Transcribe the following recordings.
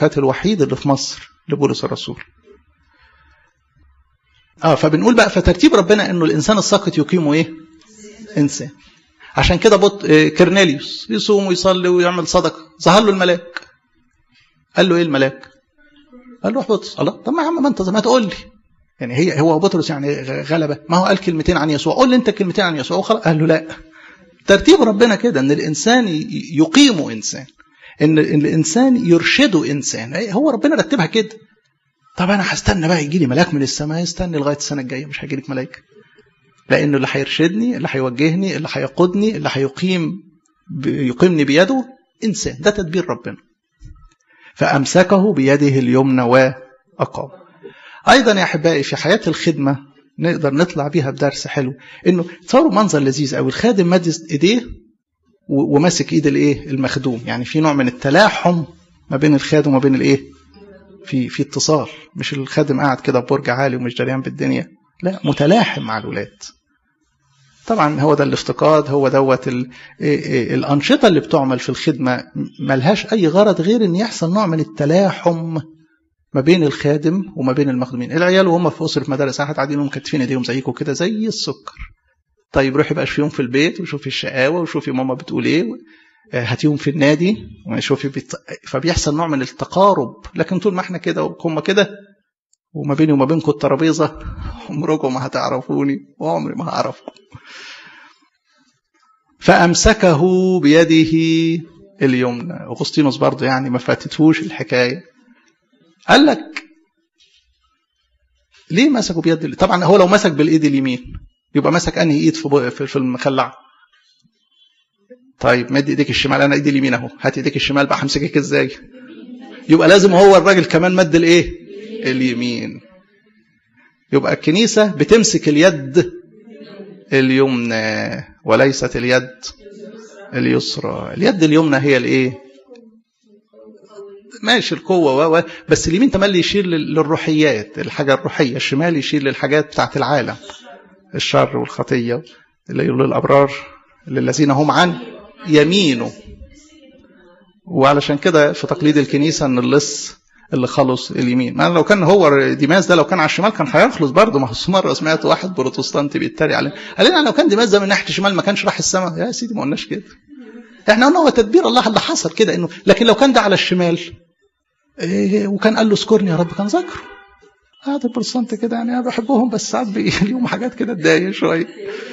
المؤلفات الوحيد اللي في مصر لبولس الرسول اه فبنقول بقى فترتيب ربنا انه الانسان الساقط يقيمه ايه انسان عشان كده بط... كرنيليوس يصوم ويصلي ويعمل صدقه ظهر له الملاك قال له ايه الملاك قال له روح بطرس الله طب ما يا عم ما انت ما تقول لي يعني هي هو بطرس يعني غلبه ما هو قال كلمتين عن يسوع قول لي انت كلمتين عن يسوع وخلاص قال له لا ترتيب ربنا كده ان الانسان يقيم انسان ان الانسان يرشده انسان هو ربنا رتبها كده طب انا هستنى بقى يجي لي ملاك من السماء استني لغايه السنه الجايه مش هيجي لك ملائكه لانه اللي هيرشدني اللي هيوجهني اللي هيقودني اللي هيقيم يقيمني بيده انسان ده تدبير ربنا فامسكه بيده اليمنى واقام ايضا يا احبائي في حياه الخدمه نقدر نطلع بيها بدرس حلو انه تصوروا منظر لذيذ قوي الخادم مد ايديه وماسك ايد الايه المخدوم يعني في نوع من التلاحم ما بين الخادم وما بين الايه في في اتصال مش الخادم قاعد كده ببرج عالي ومش دريان بالدنيا لا متلاحم مع الولاد طبعا هو ده الافتقاد هو دوت الانشطه اللي بتعمل في الخدمه ملهاش اي غرض غير ان يحصل نوع من التلاحم ما بين الخادم وما بين المخدومين العيال وهم في اسره مدارس احد قاعدين مكتفين ايديهم زيكم كده زي السكر طيب روحي بقى شوفيهم في البيت وشوفي الشقاوه وشوفي ماما بتقول ايه هاتيهم في النادي وشوفي بيت... فبيحصل نوع من التقارب لكن طول ما احنا كده وهم كده وما بيني وما بينكم الترابيزه عمركم ما هتعرفوني وعمري ما هعرفكم فامسكه بيده اليمنى اغسطينوس برضه يعني ما فاتتهوش الحكايه قال لك ليه مسكوا بيد طبعا هو لو مسك بالايد اليمين يبقى مسك انهي ايد في في المخلع طيب مد ايديك الشمال انا ايدي اليمين اهو هات ايديك الشمال بقى همسكك ازاي يبقى لازم هو الراجل كمان مد الايه اليمين يبقى الكنيسه بتمسك اليد اليمنى وليست اليد اليسرى اليد اليمنى هي الايه ماشي القوه و بس اليمين تملي يشير للروحيات الحاجه الروحيه الشمال يشير للحاجات بتاعت العالم الشر والخطيه اللي يقول للابرار للذين هم عن يمينه وعلشان كده في تقليد الكنيسه ان اللص اللي خلص اليمين ما لو كان هو ديماس ده لو كان على الشمال كان هيخلص برضه ما هو مره سمعت واحد بروتستانتي بيتريق عليه قال لنا لو كان ديماس ده من ناحيه الشمال ما كانش راح السماء يا سيدي ما قلناش كده احنا قلنا هو تدبير الله اللي حصل كده انه لكن لو كان ده على الشمال إيه وكان قال له اذكرني يا رب كان ذكره هذا البروتستانت كده يعني انا بحبهم بس ساعات ليهم حاجات كده تضايق شويه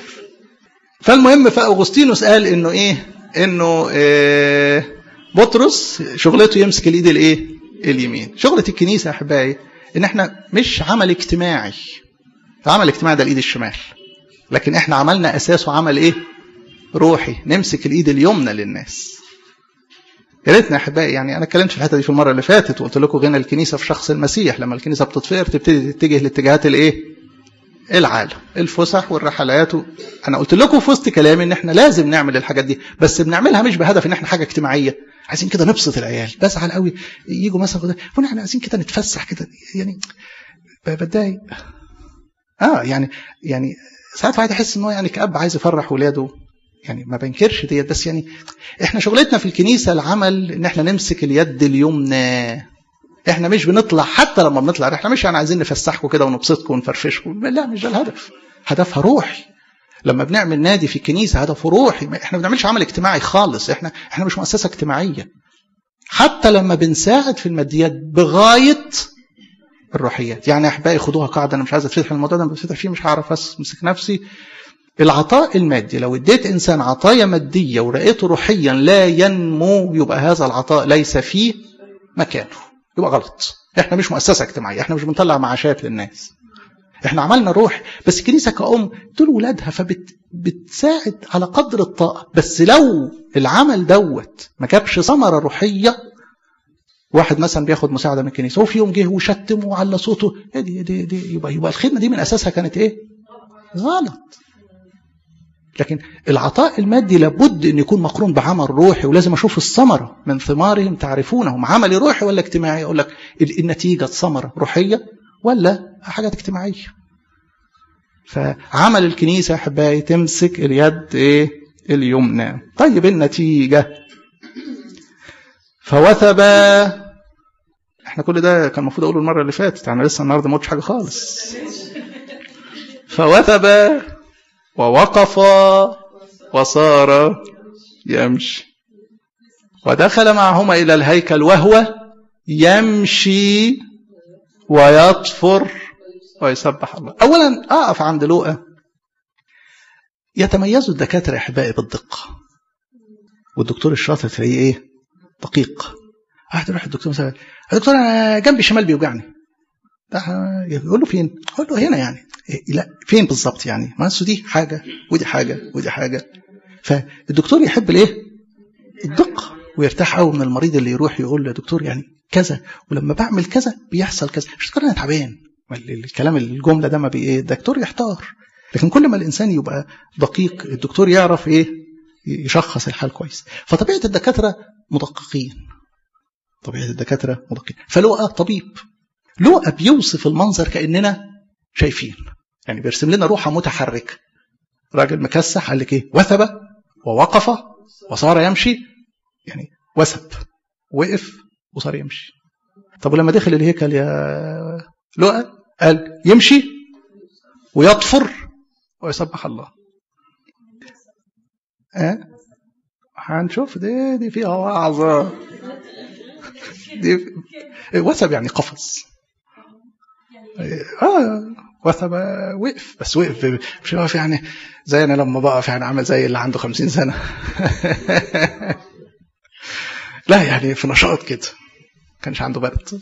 فالمهم فاغسطينوس قال انه ايه انه إيه بطرس شغلته يمسك الايد الايه اليمين شغله الكنيسه يا احبائي ان احنا مش عمل اجتماعي العمل الاجتماعي ده الايد الشمال لكن احنا عملنا اساسه عمل ايه روحي نمسك الايد اليمنى للناس يا ريتنا يا احبائي يعني انا اتكلمت في الحته دي في المره اللي فاتت وقلت لكم غنى الكنيسه في شخص المسيح لما الكنيسه بتطفئر تبتدي تتجه لاتجاهات الايه العالم الفسح والرحلات و... انا قلت لكم في وسط كلامي ان احنا لازم نعمل الحاجات دي بس بنعملها مش بهدف ان احنا حاجه اجتماعيه عايزين كده نبسط العيال بزعل قوي يجوا مثلا كده احنا عايزين كده نتفسح كده يعني بتضايق اه يعني يعني ساعات واحد يحس ان هو يعني كاب عايز يفرح ولاده يعني ما بنكرش ديت بس يعني احنا شغلتنا في الكنيسه العمل ان احنا نمسك اليد اليمنى احنا مش بنطلع حتى لما بنطلع احنا مش يعني عايزين نفسحكم كده ونبسطكم ونفرفشكم لا مش ده الهدف هدفها روحي لما بنعمل نادي في الكنيسه هدفه روحي احنا ما بنعملش عمل اجتماعي خالص احنا احنا مش مؤسسه اجتماعيه حتى لما بنساعد في الماديات بغايه الروحيات يعني يا احبائي خدوها قاعده انا مش عايز اتفتح الموضوع ده بفتح فيه مش هعرف امسك نفسي العطاء المادي لو اديت انسان عطايا ماديه ورأيته روحيا لا ينمو يبقى هذا العطاء ليس فيه مكانه يبقى غلط احنا مش مؤسسه اجتماعيه احنا مش بنطلع معاشات للناس احنا عملنا روح بس الكنيسه كأم دول ولادها فبتساعد على قدر الطاقه بس لو العمل دوت ما جابش ثمره روحيه واحد مثلا بياخد مساعده من الكنيسه وفي يوم جه وشتم وعلى صوته إيه دي دي دي يبقى يبقى الخدمه دي من اساسها كانت ايه؟ غلط لكن العطاء المادي لابد ان يكون مقرون بعمل روحي ولازم اشوف الثمره من ثمارهم تعرفونهم عملي روحي ولا اجتماعي اقول لك النتيجه ثمره روحيه ولا حاجات اجتماعيه فعمل الكنيسه يا احبائي تمسك اليد ايه اليمنى طيب النتيجه فوثب احنا كل ده كان المفروض اقوله المره اللي فاتت انا لسه النهارده ما قلتش حاجه خالص فوثب ووقف وصار يمشي ودخل معهما الى الهيكل وهو يمشي ويطفر ويسبح الله اولا اقف عند لوقا يتميز الدكاتره يا احبائي بالدقه والدكتور الشاطر تلاقيه ايه دقيق واحد يروح الدكتور مثلا الدكتور انا جنبي الشمال بيوجعني ده يقول له فين؟ يقول له هنا يعني إيه لا فين بالظبط يعني؟ ما دي حاجه ودي حاجه ودي حاجه فالدكتور يحب الايه؟ الدقه ويرتاح قوي من المريض اللي يروح يقول له يا دكتور يعني كذا ولما بعمل كذا بيحصل كذا مش دكتور انا تعبان الكلام الجمله ده ما بي ايه الدكتور يحتار لكن كل ما الانسان يبقى دقيق الدكتور يعرف ايه يشخص الحال كويس فطبيعه الدكاتره مدققين طبيعه الدكاتره مدققين فلوقا طبيب لوقا بيوصف المنظر كاننا شايفين يعني بيرسم لنا روحه متحركه راجل مكسح قال لك ايه وثب ووقف وصار يمشي يعني وثب وقف وصار يمشي طب ولما دخل الهيكل يا لؤى قال يمشي ويطفر ويسبح الله أه؟ هنشوف دي دي فيها وعظة دي وثب يعني قفز اه وثب وقف بس وقف مش واقف يعني زي انا لما بقف يعني عامل زي اللي عنده خمسين سنة لا يعني في نشاط كده كانش عنده برد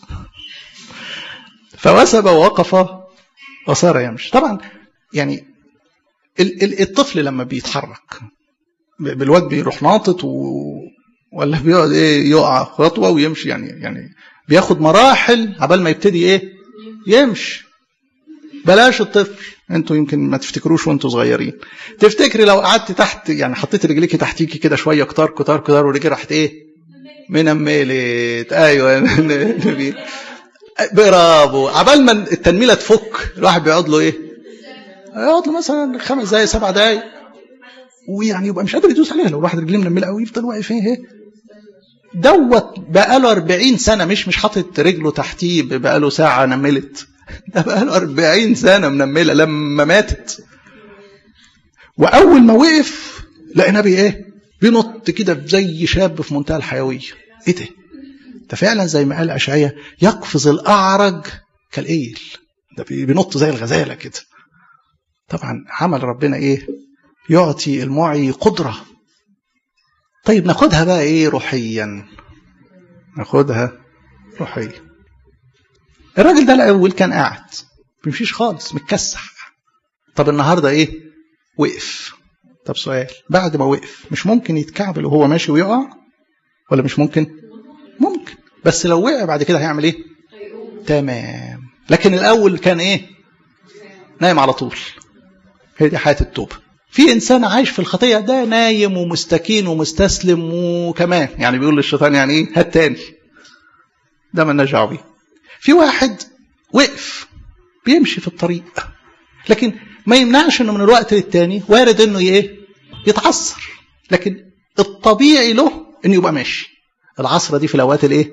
فوثب ووقف وصار يمشي طبعا يعني الطفل لما بيتحرك بالواد بيروح ناطط و... ولا بيقعد ايه يقع خطوه ويمشي يعني يعني بياخد مراحل عبال ما يبتدي ايه يمشي بلاش الطفل انتوا يمكن ما تفتكروش وانتوا صغيرين تفتكري لو قعدت تحت يعني حطيت رجليكي تحتيكي كده شويه كتار كتار كتار ورجلي راحت ايه منملت ايوه برافو عبال ما التنميله تفك الواحد بيقعد له ايه؟ يقعد له مثلا خمس دقايق سبع دقايق ويعني يبقى مش قادر يدوس عليها لو الواحد رجليه منمله قوي يفضل واقف ايه دوت بقاله 40 سنه مش مش حاطط رجله تحتيه بقاله ساعه نملت ده بقاله 40 سنه منمله لما ماتت واول ما وقف لقى نبي ايه بينط كده زي شاب في منتهى الحيويه ايه ده ده فعلا زي ما قال اشعياء يقفز الاعرج كالايل ده بينط زي الغزاله كده طبعا عمل ربنا ايه يعطي المعي قدره طيب ناخدها بقى ايه روحيا ناخدها روحيا الراجل ده الاول كان قاعد بيمشيش خالص متكسح طب النهارده ايه وقف طب سؤال بعد ما وقف مش ممكن يتكعبل وهو ماشي ويقع ولا مش ممكن ممكن بس لو وقع بعد كده هيعمل ايه تمام لكن الاول كان ايه نايم على طول هي دي حياه التوبه في انسان عايش في الخطيه ده نايم ومستكين ومستسلم وكمان يعني بيقول للشيطان يعني ايه هات تاني ده مالناش دعوه بيه في واحد وقف بيمشي في الطريق لكن ما يمنعش انه من الوقت للتاني وارد انه ايه يتعثر لكن الطبيعي له انه يبقى ماشي العصرة دي في الاوقات الايه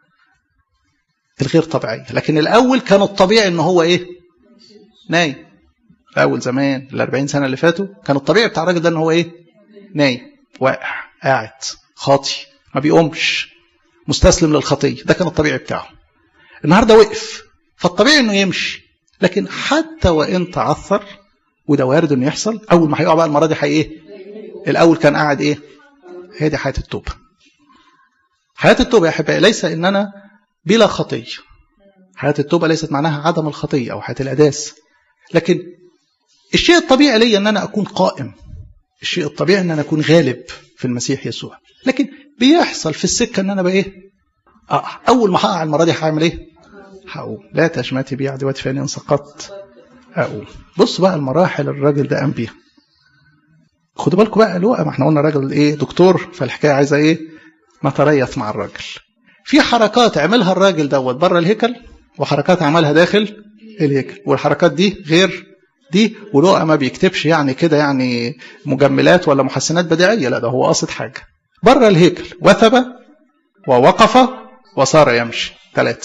الغير طبيعية لكن الاول كان الطبيعي ان هو ايه نايم الاول زمان ال 40 سنة اللي فاتوا كان الطبيعي بتاع الراجل ده ان هو ايه نايم واقع قاعد خاطي ما بيقومش مستسلم للخطية ده كان الطبيعي بتاعه النهارده وقف فالطبيعي انه يمشي لكن حتى وان تعثر وده وارد انه يحصل اول ما هيقع بقى المره دي هي ايه الاول كان قاعد ايه هي دي حياه التوبه حياه التوبه يا احبائي ليس اننا بلا خطيه حياه التوبه ليست معناها عدم الخطيه او حياه الاداس لكن الشيء الطبيعي لي ان انا اكون قائم الشيء الطبيعي ان انا اكون غالب في المسيح يسوع لكن بيحصل في السكه ان انا بقى ايه آه اول ما هقع المره دي هعمل ايه هقوم لا تشمتي بي عدوات فاني سقطت اقوم بص بقى المراحل الراجل ده قام بيها خدوا بالكم بقى لوقا ما احنا قلنا راجل ايه دكتور فالحكايه عايزه ايه نتريث مع الراجل في حركات عملها الراجل دوت بره الهيكل وحركات عملها داخل الهيكل والحركات دي غير دي ولوقا ما بيكتبش يعني كده يعني مجملات ولا محسنات بديعيه لا ده هو قاصد حاجه بره الهيكل وثب ووقف وصار يمشي ثلاثه